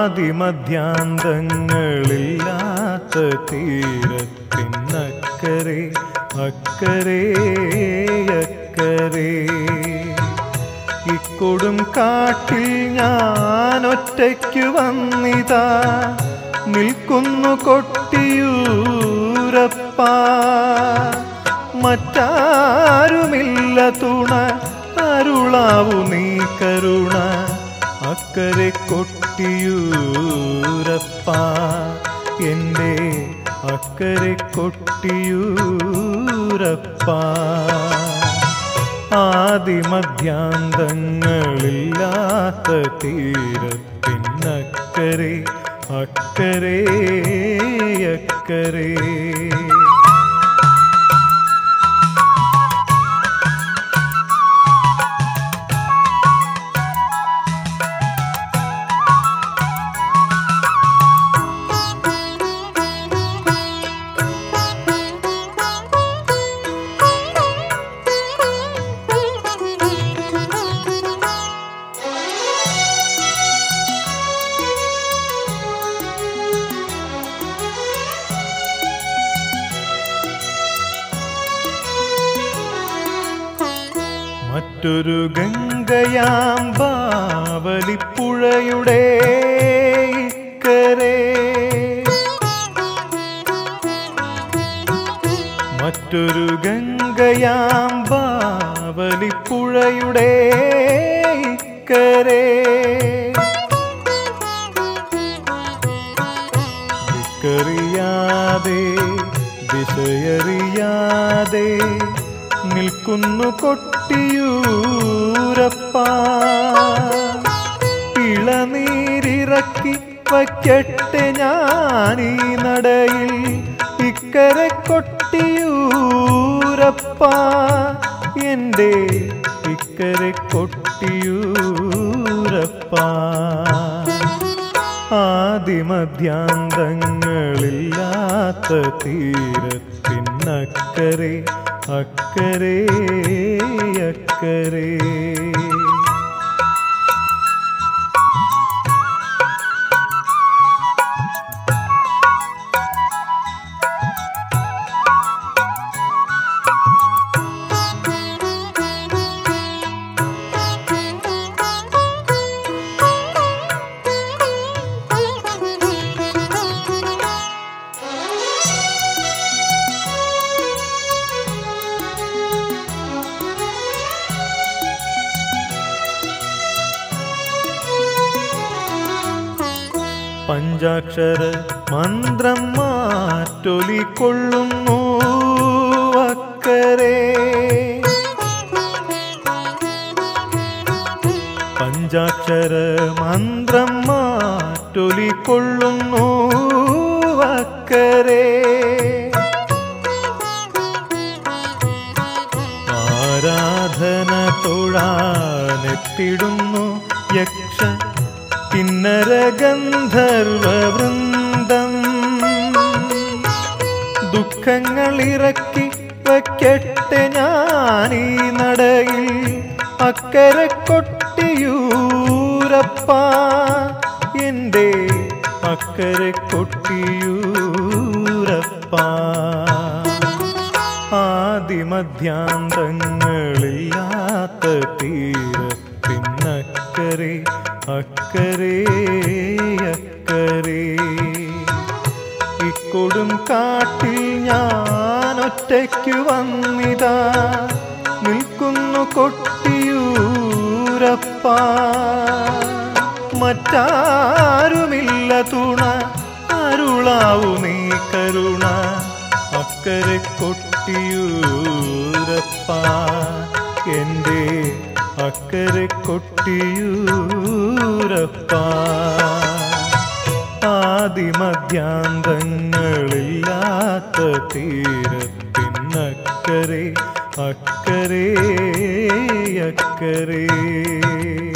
ആദിമധ്യാന്തങ്ങളില്ലാത്ത തീരത്തിനക്കരെ അക്കരെ അക്കരെ ഇക്കൊടും കാട്ടിൽ ഞാൻ ഒറ്റയ്ക്ക് വന്നിതാ നിൽക്കുന്നു കൊട്ടിയൂരപ്പ മറ്റാരുമില്ല തുണ അരുളാവു നീ കരുണ അക്കരെ കൊട്ടിയൂരപ്പ എൻ്റെ അക്കരെ കൊട്ടിയൂരപ്പ ആദിമധ്യാന്തങ്ങളില്ലാത്ത തീരത്തിനക്കരെ അക്കരെ അക്കരെ മറ്റൊരു ഗംഗയാം ബാവലിപ്പുഴയുടെ ഇക്കരെ മറ്റൊരു ഗംഗയാം ബാവലിപ്പുഴയുടെ ഇക്കരെ ദിക്കറിയാതെ ദിശയറിയാതെ നിൽക്കുന്നു കൊട്ടിയൂരപ്പ ഇളനീരിറക്കി വയ്ക്കട്ടെ ഞാനീ നടയിൽ ഇക്കരെ കൊട്ടിയൂരപ്പ എൻ്റെ ഇക്കരെ കൊട്ടിയൂരപ്പ ആദിമധ്യാന്തങ്ങളില്ലാത്ത തീരത്തിനക്കരെ അക്കരെ അക്കരെ പഞ്ചാക്ഷര മന്ത്രം മാറ്റൊലിക്കൊള്ളുന്നു അക്കരെ പഞ്ചാക്ഷര മന്ത്രം മാറ്റൊലിക്കൊള്ളുന്നു അക്കരെ ആരാധന തൊഴാനെത്തിടുന്നു യക്ഷ കിന്നര ഗന്ധർവ വൃന്ദം ദുഃഖങ്ങൾ ഇറക്കി വയ്ക്കട്ടെ ഞാനീ നടയിൽ അക്കരെ കൊട്ടിയൂരപ്പ എൻ്റെ അക്കരെ കൊട്ടിയൂരപ്പ ആദിമധ്യാന്തങ്ങളില്ലാത്ത തീരത്തിനക്കരെ അക്കരെ അക്കരെ ഇക്കൊടും കാട്ടിൽ ഞാൻ ഒറ്റയ്ക്ക് വന്നിതാ നിൽക്കുന്നു കൊട്ടിയൂരപ്പ മറ്റാരുമില്ല തുണ അരുളാവു നീ കരുണ അക്കരെ കൊട്ടിയൂരപ്പ എൻ്റെ അക്കരെ കൊട്ടിയൂരപ്പ ആദിമധ്യാന്തങ്ങളില്ലാത്ത തീരത്തിനക്കരെ അക്കരെ അക്കരെ